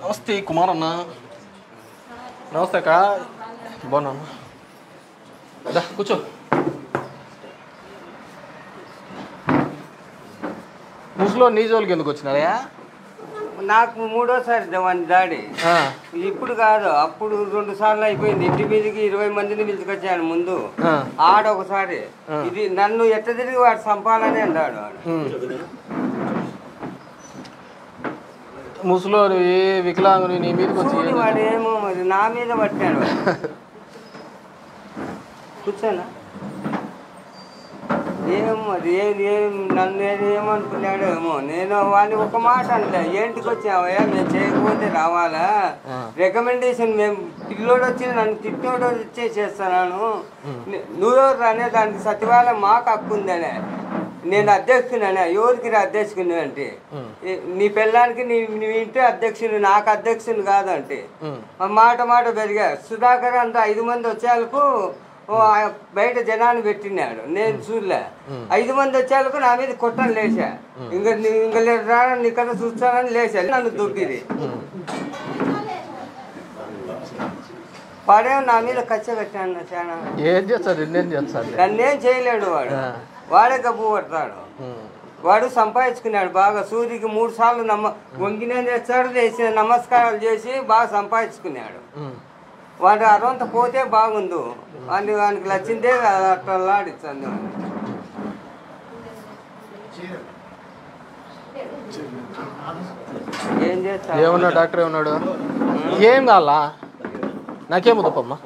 నమస్తే కుమార్ అన్న నమస్తే అక్క బాగున్నా దా కూర్చో ముసులో నీ జోలికి ఎందుకు వచ్చినారా నాకు మూడోసారి వాని దాడి ఆ, ఇప్పుడు కాదు అప్పుడు రెండు సార్లు అయిపోయింది ఇంటి మీదకి ఇరవై మందిని పిలుచుకొచ్చాను ముందు ఆ, ఆడ ఒకసారి ఆ. ఇది నన్ను ఎట్ట తిరిగి వాడు చంపాలని అన్నాడు వాడు ఉమ్. ముసులో ఏ వికలాంగుని నీ మీదకి వచ్చి చూడు ఏం వాడు ఏమో మరి నా మీద పట్టాడు వాడు. కూర్చోనా ఏమో మరి ఏం ఏం నన్ను ఏం- ఏమనుకున్నాడో ఏమో నేను వాడిని ఒక మాట అనలే ఏంటికి వచ్చావయ్యా మేము చేయకపోతే రావాలా ఆ. రికమెండేషన్ మేము పిల్లోడు వచ్చి నన్ను తిట్టోడు వచ్చే చేస్తున్నాను నువ్వెవరు రానే దానికి సచివాలయం మాకు హక్కు ఉందనే నేను అధ్యక్షుడనే ఎవరికి రా అధ్యక్షుడు అంటే ఉమ్. ఏ- నీ పిల్లానికి నీ నీ ఇంటి అధ్యక్షుడు నాకు అధ్యక్షుడు కాదంటే ఉమ్. ఆ మాట మాట పెరిగాడు సుధాకర్ అంతా ఐదు మంది వచ్చేందుకు ఓ ఆ బయట జనాన్ని పెట్టినాడు నేను చూడలే ఐదు మంది వచ్చేందుకు నా మీద కొట్టని లేచా ఇంకా నీ- ఇంకా లే- రా నీకన్నా చూస్తానని లేచా నన్ను దుబ్బిది ఉమ్. వాడేమో నా మీద కచ్చ పెట్టాను చాలా ఏం చేస్తారు ఎన్నేం చేస్తారు నన్నేం చేయలేడు వాడు ఆ. వాడే గబ్బు పడతాడు ఉమ్. వాడు సంపాదించుకున్నాడు బాగా సూర్యుకి మూడు సార్లు నమ్మ వంగినే తెచ్చాడు చేసిన నమస్కారాలు చేసి బాగా సంపాదించుకున్నాడు ఉమ్. వాడు అరవంత పోతే బాగుండు వాడిని వానికి నచ్చిందే అట్లా ఆడిస్తుంది ఏం చేస్తా ఏమన్నాడు డాక్టర్ ఏమన్నాడు ఏం కావాలా నాకేం వద్దమ్మా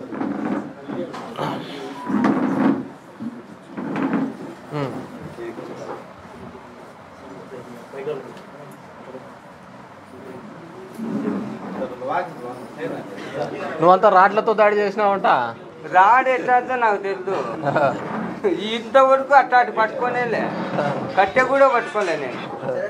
నువ్వంతా రాడ్లతో దాడి చేసినావంట రాడు ఎట్లా నాకు తెలుసు ఇంతవరకు అట్టాటి పట్టుకోనేలే కట్టె కూడా పట్టుకోలే నేను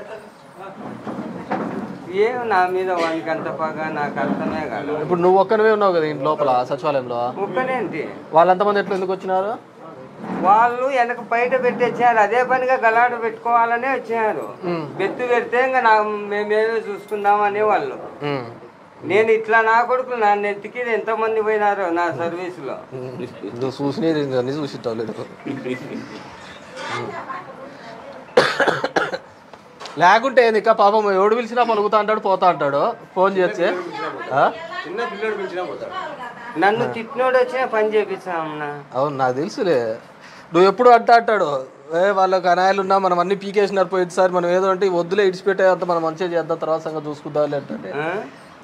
ఏం నా మీద వానికి అంత పగ నాకు అర్థమే కాదు ఇప్పుడు నువ్వు ఒక్కనివే ఉన్నావు కదా ఇంటి లోపల సచివాలయంలో ఒక్కనేంటి వాళ్ళంతమంది ఎట్లా ఎందుకు వచ్చినారు వాళ్ళు వెనక బయట పెట్టేచ్చారు అదే పనిగా గలాట పెట్టుకోవాలనే వచ్చారు ఉమ్. బెత్తు పెడితే ఇంకా నా మేమేదో చూసుకుందామనే వాళ్ళు ఉమ్. నేను ఇట్లా నా కొడుకులు నా నెత్తికి ఎంతమంది పోయినారో నా సర్వీసులో నువ్వు చూసినది అన్ని చూసిట్టావు లేదు లేకుంటే ఏంది ఇక పాపం ఎవడు పిలిచినా పలుకుతా అంటాడు పోతా అంటాడు ఫోన్ చేస్తే ఆ? నన్ను తిట్టినోడు వచ్చినా పని చేపిస్తామన్నా అవును నాకు తెలుసులే నువ్వు ఎప్పుడు అంటా అంటాడు ఏ వాళ్ళకి అనాయాలు ఉన్నా మనం అన్ని పీకేసినారు పోయింది సార్ మనం ఏదో అంటే వద్దులే ఇడిచిపెట్టే అంత మనం మంచిగా చేద్దాం తర్వాత సంగతి చూసుకుందాం అంటే ఆ?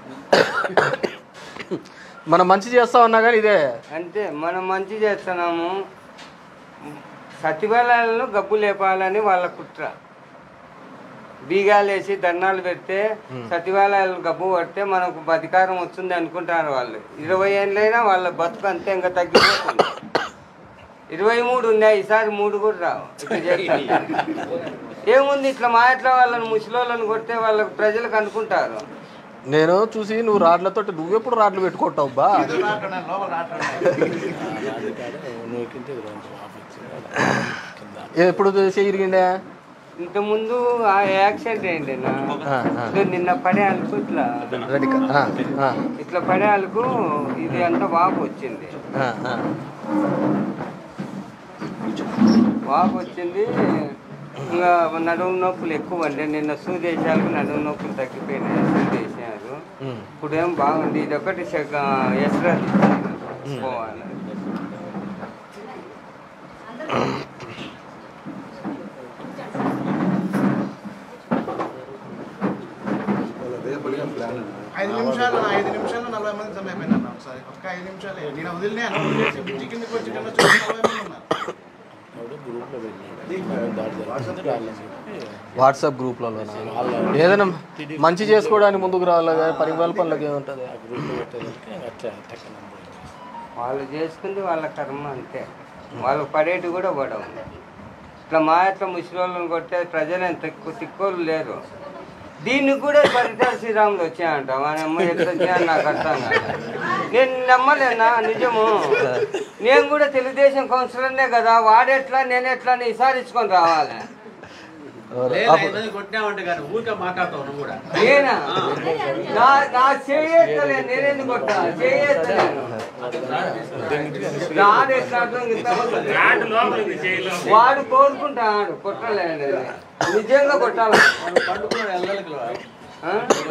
మనం మంచి చేస్తా ఉన్నా కానీ ఇదే అంతే మనం మంచి చేస్తున్నాము సచివాలయాల్లో గబ్బు లేపాలని వాళ్ళ కుట్ర బీగాలేసి దండాలు పెడితే సచివాలయాలు గబ్బు పడితే మనకు అధికారం వస్తుంది అనుకుంటారు వాళ్ళు ఇరవై ఏళ్ళైనా వాళ్ళ బతుకు అంతే ఇంకా తగ్గిపోతుంది ఇరవై మూడు ఉన్నాయి ఈసారి మూడు కూడా రావు ఇట్లా చేస్తారు. ఏముంది ఇట్లా మా ఇట్లా వాళ్ళని ముసలోళ్ళని కొడితే వాళ్ళకు ప్రజలకు అనుకుంటారు నేను చూసి నువ్వు రాడ్లతో నువ్వెప్పుడు రాడ్లు పెట్టుకుంటావు బా ఎప్పుడు చేయరిగిండే ఇంతకుముందు ఆ యాక్సిడెంట్ అయింది నా ఇదో నిన్న పడేయాలకు ఇట్లా రెడీ ఇట్లా పడేయాలకు ఇది అంతా వాపు వచ్చింది వాపు వచ్చింది ఇంకా నడుము నొప్పులు ఎక్కువ అండి నిన్న సూదేశాలకు నడుము నొప్పులు తగ్గిపోయినాయి సూదేశారు ఇప్పుడు ఏం బాగుంది ఇది ఒకటి ఎసరా పోవాలి ఐదు నిమిషాలు ఐదు నిమిషాలు నలభై మంది జమ అయిపోయినా ఒకసారి ఒక్క ఐదు నిమిషాలే నేను వదిలినే వదిలేసి బ్రిడ్జి కిందకి వచ్చి కింద చూసి నలభై మంది ఉన్నారు వాట్సాప్ గ్రూప్లలో ఏదైనా మంచి చేసుకోవడానికి ముందుకు రావాలి కానీ పరికల్పనలకు ఏముంటుంది వాళ్ళు చేసుకుంది వాళ్ళ కర్మ అంతే వాళ్ళు పడేటి కూడా పడవు ఇట్లా మా ఇట్లా ముసలోళ్ళని కొట్టే ప్రజలు ఎంత ఎక్కువ తిక్కోళ్ళు లేరు దీనికి కూడా పరిటాల శ్రీరాములు వచ్చాయంట మన అమ్మ ఎట్లా వచ్చాయని నాకు అర్థం కాదు నేను నమ్మలేనా నిజము నేను కూడా తెలుగుదేశం కౌన్సిలర్నే కదా వాడెట్లా నేను ఎట్లా అని విసారించుకొని రావాలి లేదు ఐదు మంది కొట్టినామంటే కానీ ఊరికే మాట్లాడతావు నువ్వు కూడా నేనా నా నా చేయత్తలే నేనెందుకు కొట్టా చేయత్తలేను రాడు ఎట్లా అర్థం ఇంత వాడు కోరుకుంటాడు కొట్టలేదు నిజంగా కొట్టాలి పండుకున్నాడు ఎల్లలకి ఆ?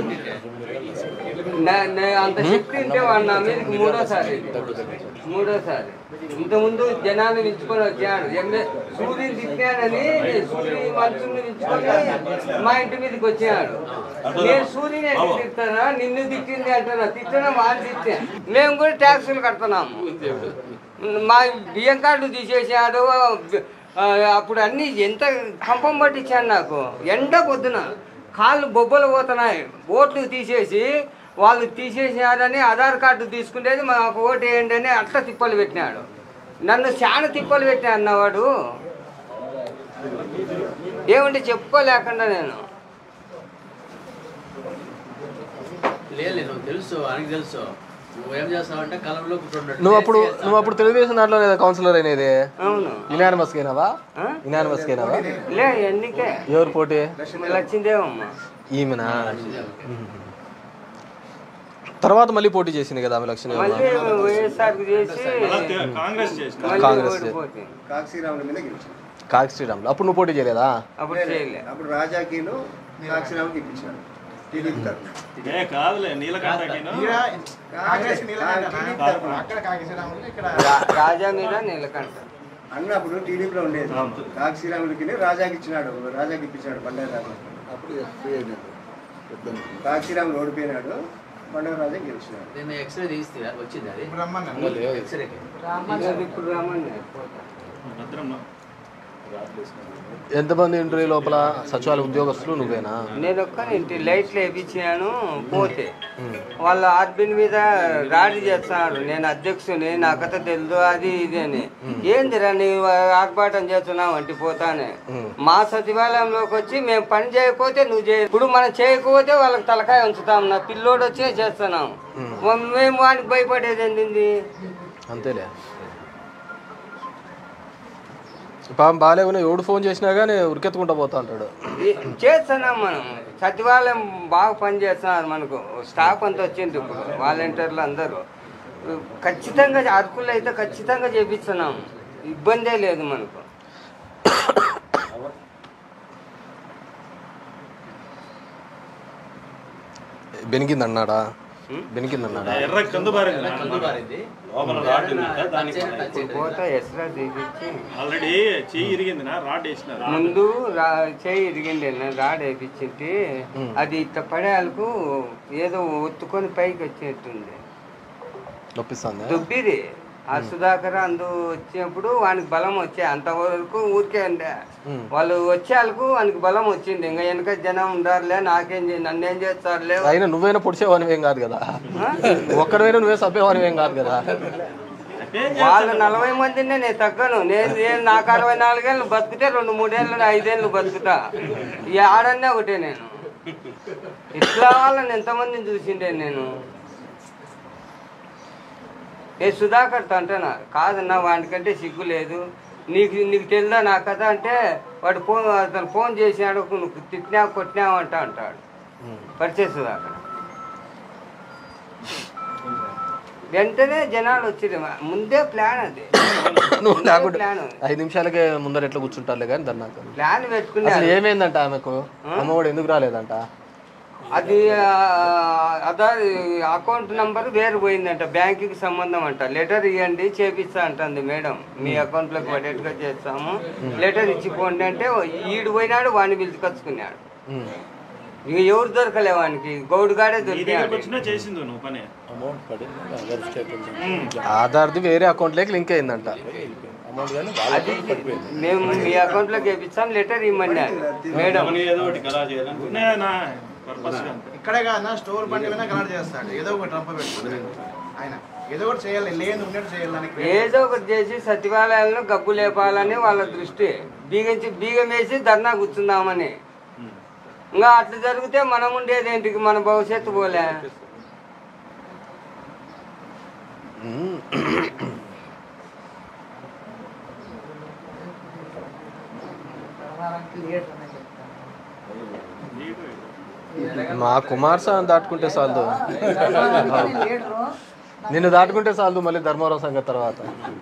నా- నా అంత శక్తి ఉంటే వాడు నా మీదకి మూడోసారి ఇది. మూడోసారి ఇంతకుముందు జనాన్ని వించుకొని వచ్చాడు ఎంఏ సూర్యుని తిట్టానని సూర్యుని మనుషుల్ని వించుకొని మా ఇంటి మీదకి వచ్చాడు నేను సూర్యుని ఎందుకు తిట్టానా నిన్ను తిట్టింది అంటున్నా తిట్టినా వాళ్ళు తిట్టా మేము కూడా ట్యాక్సులు కడుతున్నాము మా బియ్యం కార్డు తీసేసాడు ఆ, అప్పుడు అన్ని ఎంత కంపం పట్టించాడు నాకు ఎండ పొద్దున కాళ్ళు బొబ్బలు పోతున్నాయి ఓట్లు తీసేసి వాళ్ళు తీసేసారని ఆధార్ కార్డు తీసుకునేది మాకు ఓటు వేయండి అని అట్లా తిప్పలు పెట్టినాడు నన్ను చాలా తిప్పలు పెట్టినా అన్నవాడు ఏమంటే చెప్పుకోలేకుండా నేను లేదు నువ్వు తెలుసు ఆయనకి తెలుసు నువ్వేం చేస్తావంటే కలంలో కూర్చున్నాడు నువ్వు అప్పుడు నువ్వు అప్పుడు తెలుగుదేశం దాంట్లో లేదా కౌన్సిలర్ అయినది అవును ఇనానిమస్ అయినావా ఆ? ఇనానిమస్ అయినావా లే ఎన్నికే ఎవరు పోటీ లక్ష్మీదేవమ్మ ఈమెనా తర్వాత మళ్ళీ పోటీ చేసింది కదా ఆమె లక్ష్మీ మళ్ళీ వైఎస్ఆర్ చేసి కాంగ్రెస్ చేసిన మళ్ళీ కాంగ్రెస్ ఓడిపోతుంది కాకశ్రీరాముల మీద గెలిచాడు కాకి శ్రీరాములు అప్పుడు నువ్వు పోటీ చేయలేదా అప్పుడు చేయలే అప్పుడు రాజాకిను కాకశ్రీరాముకి ఇప్పించాడు టీడీపీ తరఫున ఏ కాదులే నీలకంఠకిను ఈడ కాంగ్రెస్ నీలకంఠనా? టీడీపీ తరఫున అక్కడ కాకిశ్రీరాములు ఇక్కడ రా- రాజా మీద నీలకంఠ అన్న అప్పుడు టీడీపీలో ఉండేది కాకశ్రీరాములకి రాజాకి ఇచ్చినాడు రాజాకి ఇప్పించాడు బండారు రాజా అప్పుడు ఫ్రీ అయినాడు కాకశ్రీరాములు ఓడిపోయినాడు బండారు రాజా గెలిచినాడు నేను ఎక్స్రే తీస్తే వచ్చింది అది ఇప్పుడు రమ్మన్నాను ఎక్స్రేకి ఇంకా ఇప్పుడు రమ్మని పోతా. భద్రమ్మ ఎంతమంది ఇంటర్వ్యూ లోపల సచివాలయ ఉద్యోగస్తులు నువ్వేనా నేను ఒక్క ఇంటి లైట్లు వేపించాను పోతే వాళ్ళ ఆర్బిన్ మీద రాడి చేస్తున్నారు నేను అధ్యక్షుని నా కథ తెలుదు అది ఇది అని ఏందిరా నీవు ఆర్భాటం చేస్తున్నావు అంటే పోతానే మా సచివాలయంలోకి వచ్చి మేము పని చేయకపోతే నువ్వు చేయ ఇప్పుడు మనం చేయకపోతే వాళ్ళకి తలకాయ ఉంచుతాం నా పిల్లోడు వచ్చే చేస్తున్నాం మేము వానికి భయపడేది ఏంది అంతేలే పాపం బాగాలేకున్నా ఎవడు ఫోన్ చేసినా కానీ ఉరికెత్తుకుంటా పోతా అంటాడు ఏ- చేస్తున్నాం మనం సచివాలయం బాగా పనిచేస్తున్నారు మనకు స్టాఫ్ అంతా వచ్చింది ఇప్పుడు వాలంటీర్లు అందరూ ఖచ్చితంగా అరకులు అయితే ఖచ్చితంగా చేపిస్తున్నాం ఇబ్బందే లేదు మనకు బెనికింది అన్నాడా బెనికింది అన్నాడా ఎర్ర కందు బారింది కందు పారింది లోపల రాడ్ ఉంది కదా, దానికి ఇప్పుడు పోతా ఎస్రా తీపిచ్చి ఆల్రెడీ చెయ్యి ఇరిగింది నా రాడ్ వేసినారు ముందు రా చేయి ఇరిగింది రాడ్ వేపించింది అది ఇట్ట పడేలకు ఏదో ఒత్తుకొని పైకి వచ్చేట్టుంది నొప్పిస్తుంది దుబ్బిది ఆ సుధాకర్ అందు వచ్చినప్పుడు వానికి బలం వచ్చే అంతవరకు ఊరికే ఉండే వాళ్ళు వచ్చేందుకు వానికి బలం వచ్చింది ఇంకా వెనక జనం ఉండారులే నాకేం చే- నన్నేం చేస్తారులే అయినా నువ్వైనా పొడిచేవానివి ఏం కాదు కదా ఒక్కడైనా నువ్వే సభ్యవానివి ఏం కాదు కదా వాళ్ళు నలభై మందినే నేను తగ్గను నేను నేను నాకు అరవై నాలుగేళ్ళు బతుకుతే రెండు మూడేళ్ళు ఐదేళ్ళు బతుకుతా ఈ ఆడన్నే ఒకటే నేను ఇట్లా వాళ్ళని ఎంతమందిని చూసిండే నేను ఏ సుధాకర్ అంటున్నా కాదన్నా వాడికంటే సిగ్గు లేదు నీకు నీకు తెలుదా నా కథ అంటే వాడు ఫోన్ అతను ఫోన్ చేసినాడు నువ్వు తిట్టినా కొట్టినావు అంట అంటాడు పరిచయ సుధాకర్ వెంటనే జనాలు వచ్చింది ముందే ప్లాన్ అది నువ్వు లేకుండా ప్లాన్ ఐదు నిమిషాలకే ముందర ఎట్లా కూర్చుంటారులే కానీ దాన్ని నాకు ప్లాన్ అసలు పెట్టుకున్నారు ఏమైందంట ఆమెకు అమ్మఒడు ఎందుకు రాలేదంట అది అదార్ అకౌంట్ నంబర్ వేరు పోయిందంట బ్యాంకుకి సంబంధం అంట లెటర్ ఇవ్వండి చేపిస్తా అంటుంది మేడం మీ అకౌంట్లోకి పడేట్టుగా చేస్తాము లెటర్ ఇచ్చిపోండి అంటే ఈడు పోయినాడు వాడిని పిలుచుకొచ్చుకున్నాడు ఉమ్. ఇక ఎవరు దొరకలే వానికి గౌడుగాడే నీ దగ్గరకు దొరికాడు వచ్చినా చేసింది నువ్వు పని ఆధార్ది వేరే అకౌంట్లోకి లింక్ అయిందంట అది మేము మీ అకౌంట్లోకి వేపిస్తాం లెటర్ ఇమ్మన్నారు మేడం పని ఏదో ఒకటి కలా చేయాలనుకున్నా నా పర్పస్ అంతే ఇక్కడే కాదు స్టోర్ బండి మీద కలర్ చేస్తాడు ఏదో ఒకటి రంప పెట్టుకుంటాడు ఆయన ఏదో ఒకటి చేయాలి లేదు ఉన్నట్టు చేయాలని ఏదో ఒకటి చేసి సచివాలయాలను గబ్బు లేపాలని వాళ్ళ దృష్టి బీగించి బీగం వేసి ధర్నా కూర్చుందామని ఇంకా అట్లా జరిగితే మనం ఉండేది ఏంటికి మన భవిష్యత్తు పోలే ఉమ్. మా కుమార్ సార్ దాటుకుంటే చాలు నిన్ను దాటుకుంటే చాలు మళ్ళీ ధర్మవరం సంగతి తర్వాత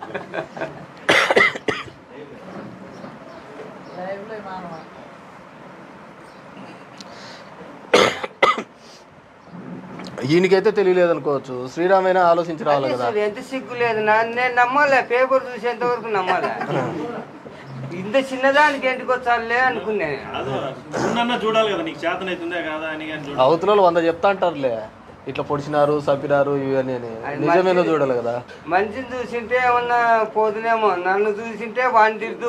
ఈయనకైతే తెలియలేదు అనుకోవచ్చు శ్రీరామైనా ఆలోచించి రావాలి కదా అసలు ఎంత సిగ్గు లేదు నా- నేను నమ్మాలే పేపర్ చూసేంత వరకు నమ్మాలే ఇంత చిన్నదానికి ఎందుకు వచ్చాలే అనుకున్నా నేను. అదో ఉన్నన్నా చూడాలి కదా నీకు చేతన అవుతుందే కాదా అని కానీ చూడాలి అవతల వంద చెప్తా అంటారులే ఇట్లా పొడిచినారు చంపినారు ఇవన్నీ అని. నిజమేదో చూడాలి కదా మనిషిని చూసింటే ఏమన్నా పోదునేమో నన్ను చూసింటే వాడిని తిరుదు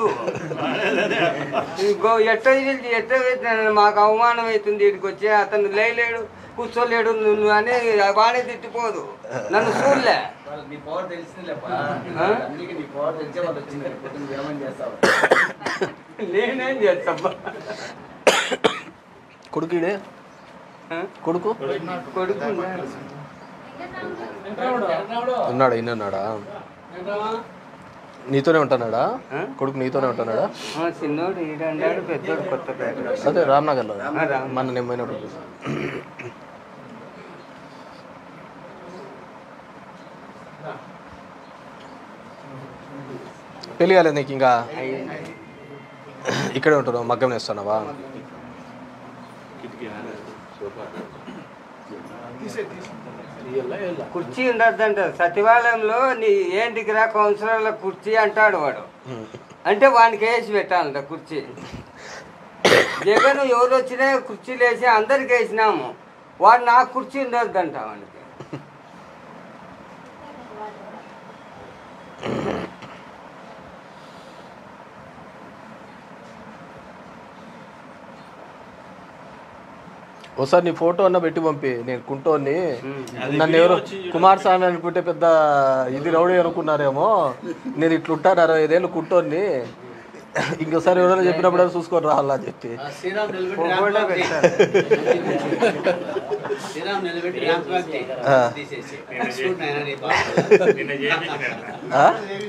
గో ఎట్ట ఇది ఎట్ట ఇది మాకు అవమానం అవుతుంది ఇక్కడికి వచ్చి అతను లేలేడు కూర్చోలేడు నువ్వు అని వాడే తిట్టిపోదు నన్ను చూడలే నీ పవర్ తెలిసిందిలేపా ఆ? అందుకే నీ పవర్ తెలిసే వాళ్ళు వచ్చింది పొద్దున్న నువ్వు ఏమని చేస్తావు నేనేం చేస్తాబ్బా కొడుకుడే ఆ? కొడుకు కొడుకు ఉన్నాడు. ఉన్నాడా ఈయన ఉన్నాడా నీతోనే ఉంటున్నాడా ఆ? కొడుకు నీతోనే ఉంటున్నాడా ఆ, చిన్నోడు ఈడండాడు పెద్దోడు కొత్త పేట అదే రామ్నగర్లో ఆ, రామ్. మన నేను పోయినప్పుడు చూసా. పెళ్ళి కాలేదు నీకు ఇంకా ఇక్కడే ఉంటున్నావు మగ్గం వేస్తున్నావా కిటికీ కుర్చీ ఉండద్దంట సచివాలయంలో నీ ఏంటికి రా కౌన్సిలర్ల కుర్చీ అంటాడు వాడు అంటే వానికి వేసి పెట్టాలంట కుర్చీ జగన్ ఎవరు వచ్చినా కుర్చీలు వేసి అందరికి వేసినాము వాడు నాకు కుర్చీ ఉండొద్దంట వానికి ఒకసారి నీ ఫోటో అన్న పెట్టి పంపి నేను కుంటోని అది నన్ను వీడియో ఎవరు వచ్చి చూడండి. కుమార్ స్వామి అనుకుంటే పెద్ద ఇది రౌడీ అనుకున్నారేమో నేను ఇట్లుంటాను అరవై ఐదేళ్ళు కుంటోని ఇంకోసారి ఎవరైనా చెప్పినప్పుడు చూసుకొని రావాలా అని చెప్పి ఆ శ్రీరామ్ నిలబెట్టి ఫోటో ర్యాంప్ వాక్ పెట్టారు. చేయి. శ్రీరామ్ నిలబెట్టి ర్యాంప్ వాక్ చేయి. ఆ. తీసేసి చూడు నాయనా నీ బాధ. నిన్న చేయించినాడు. ఆ?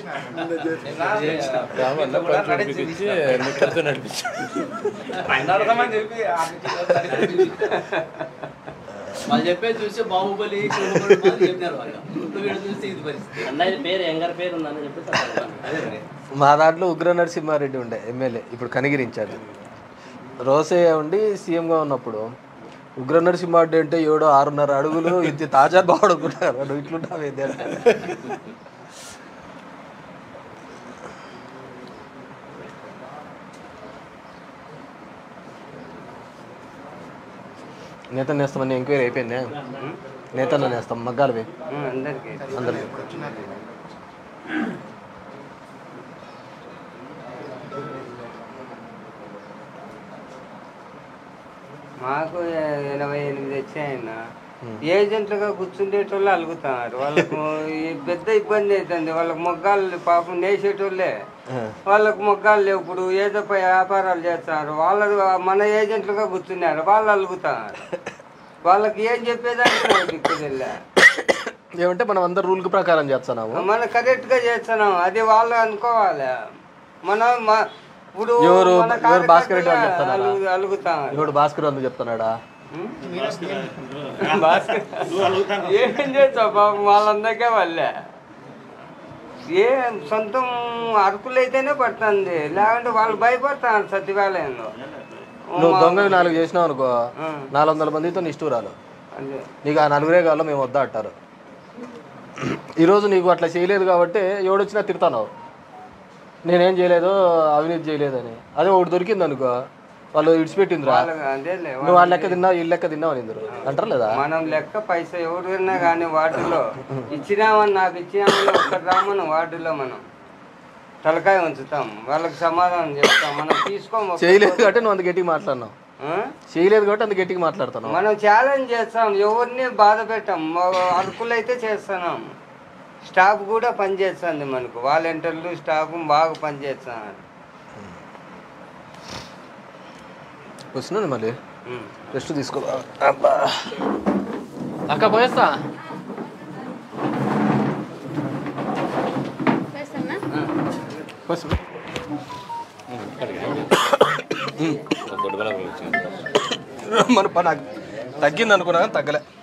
వాళ్ళు చెప్పేది చూస్తే బాహుబలి కుంభకర్ణుడు మాదిరి చెప్పినారు వాళ్ళు ఇప్పుడు వీడు చూస్తే ఇది పరిస్థితి అన్నది పేరు ఎంగారి పేరు ఉందని చెప్పేసి అన్నారు. అదే మరి మా దాంట్లో ఉగ్ర నరసింహారెడ్డి ఉండే ఎమ్మెల్యే ఇప్పుడు కనిగిరి ఇన్ఛార్జ్ రోసయ్య ఉండి సీఎంగా ఉన్నప్పుడు ఉగ్ర నరసింహారెడ్డి అంటే ఏడో ఆరున్నర అడుగులు ఇంత తాజా బాగుడుకున్నారు నువ్వు ఇట్లుంటావు ఏంది అంటే నేత నేస్తామని ఎంక్వైరీ అయిపోయింది నేతన్న నేస్తాం మగ్గాలవి ఆ, అందరికి అందరికి మాకు ఎ- ఎనభై ఎనిమిది వచ్చాయన్న ఏజెంట్లుగా కూర్చుండేటోళ్ళు అలుగుతున్నారు వాళ్ళకు ఈ పెద్ద ఇబ్బంది అవుతుంది వాళ్ళకి మొగ్గాలు పాపం నేసేటోళ్ళే వాళ్ళకు మొగ్గాలు లేవు ఇప్పుడు ఏదో పై వ్యాపారాలు చేస్తున్నారు వాళ్ళు మన ఏజెంట్లుగా కూర్చున్నారు వాళ్ళు అలుగుతున్నారు వాళ్ళకి ఏం చెప్పేదానికి నాకు దిక్కుదిలే ఏమంటే మనం అందరు రూల్ ప్రకారం చేస్తున్నాము మనం కరెక్ట్ గా చేస్తున్నాం అది వాళ్ళు అనుకోవాలి మనం మ- ఇప్పుడు ఎవరు- మన ఎవరు భాస్కర్ రెడ్డి వాళ్ళు కార్యకర్తలు చెప్తున్నారా? అలుగు- అలుగుతున్నారు ఇప్పుడు భాస్కర్ అందుకు చెప్తున్నాడా నువ్వు అడుగుతాను ఏం చేస్తావు పాపం వాళ్ళందరికీ వాళ్ళే ఏ సొంతం అరకులు అయితేనే పడుతుంది లేకుంటే వాళ్ళు భయపడతారు సచివాలయంలో నువ్వు దొంగవి నాలుగు చేసినావు అనుకో ఆ. నాలుగు వందల మందితో నిష్ఠూరాలు అదే నీకు ఆ నలుగురే కావాలో మేము వద్దా అంటారు ఈరోజు నీకు అట్లా చేయలేదు కాబట్టి ఎవడొచ్చినా తిడతావు నేనేం చేయలేదు అవినీతి చేయలేదని అదే ఒకటి దొరికింది అనుకో వాళ్ళు ఇడిచిపెట్టిందిరా వాళ్ళకి అదేలే నువ్వు వాళ్ళ లెక్క తిన్నావు ఈ లెక్క తిన్నావు అని ఇందరు అంటారు లేదా మనం లెక్క పైసా ఎవరికైనా కానీ వార్డులో ఇచ్చినామని నాకు ఇచ్చినామని ఒక్కటి రామను వార్డులో మనం తలకాయ ఉంచుతాం వాళ్ళకి సమాధానం చెప్తాం మనం తీసుకోము చేయలేదు కాబట్టి నువ్వు అంత గట్టిగా మాట్లాడినావు ఆ? చేయలేదు కాబట్టి అంత గట్టిగా మాట్లాడుతున్నావు మనం ఛాలెంజ్ చేస్తాం ఎవరిని బాధ పెట్టాం అరకులు అయితే చేస్తున్నాం స్టాఫ్ కూడా పనిచేస్తుంది మనకు వాలంటీర్లు స్టాఫ్ బాగా పనిచేస్తున్నారు వచ్చినాను మళ్ళీ ఉం. రెస్ట్ తీసుకో అబ్బా అక్క పోయేస్తా పోయేస్తా. మన పని తగ్గింది అనుకున్నా కానీ తగ్గలే